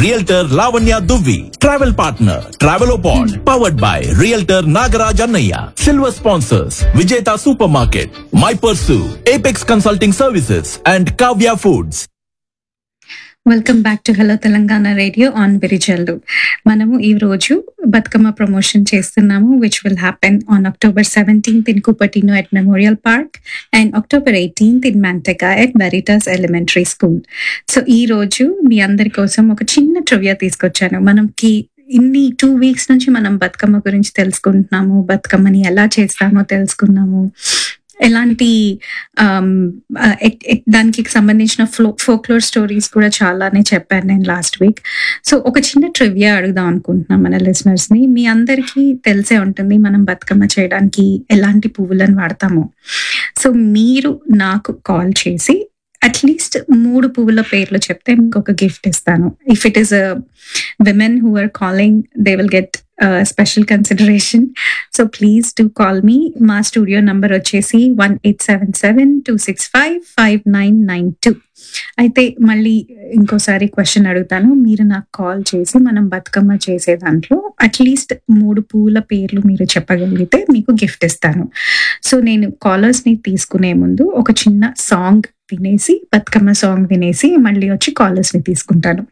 realtor Lavanya Duvvi travel partner Travelopod powered by realtor Nagaraj అన్నయ్య silver sponsors Vijetha super market my purse Apex consulting services and Kavya foods welcome back to hello Telangana radio on బిరిజల్లు మనము ఈ రోజు Bathukamma promotion చేస్తున్నాము which will happen on October seventeenth in Cupertino at memorial park and October eighteenth in Manteca at Veritas elementary school so ఈ రోజు మీ అందరి కోసం ఒక చిన్న ట్రివియా తీసుకొచ్చాను మనకి ఇన్ని టూ వీక్స్ నుంచి మనం బతుకమ్మ గురించి తెలుసుకుంటున్నాము బతుకమ్మని ఎలా చేస్తామో తెలుసుకున్నాము ఎలాంటి ఆమ్, ఆ, ఎట్- ఎట్- దానికి సంబంధించిన ఫ్లో ఫోక్లోర్ స్టోరీస్ కూడా చాలానే చెప్పాను నేను లాస్ట్ వీక్ సో ఒక చిన్న ట్రివియా అడుగుదాం అనుకుంటున్నాం మన లిసనర్స్ ని మీ అందరికీ తెలిసే ఉంటుంది మనం బతుకమ్మ చేయడానికి ఎలాంటి పువ్వులను వాడతాము సో మీరు నాకు కాల్ చేసి అట్లీస్ట్ మూడు పువ్వుల పేర్లు చెప్తే మీకు ఒక గిఫ్ట్ ఇస్తాను if it is women who are calling they will get special consideration so please to call మీ మా స్టూడియో నంబర్ వచ్చేసి one eight seven seven two six five five nine nine two అయితే మళ్ళీ ఇంకోసారి క్వశ్చన్ అడుగుతాను మీరు నాకు కాల్ చేసి మనం బతుకమ్మ చేసే దాంట్లో అట్లీస్ట్ మూడు పూల పేర్లు మీరు చెప్పగలిగితే మీకు గిఫ్ట్ ఇస్తాను సో నేను కాలర్స్ ని తీసుకునే ముందు ఒక చిన్న సాంగ్ వినేసి బతుకమ్మ సాంగ్ వినేసి మళ్ళీ వచ్చి కాలర్స్ ని తీసుకుంటాను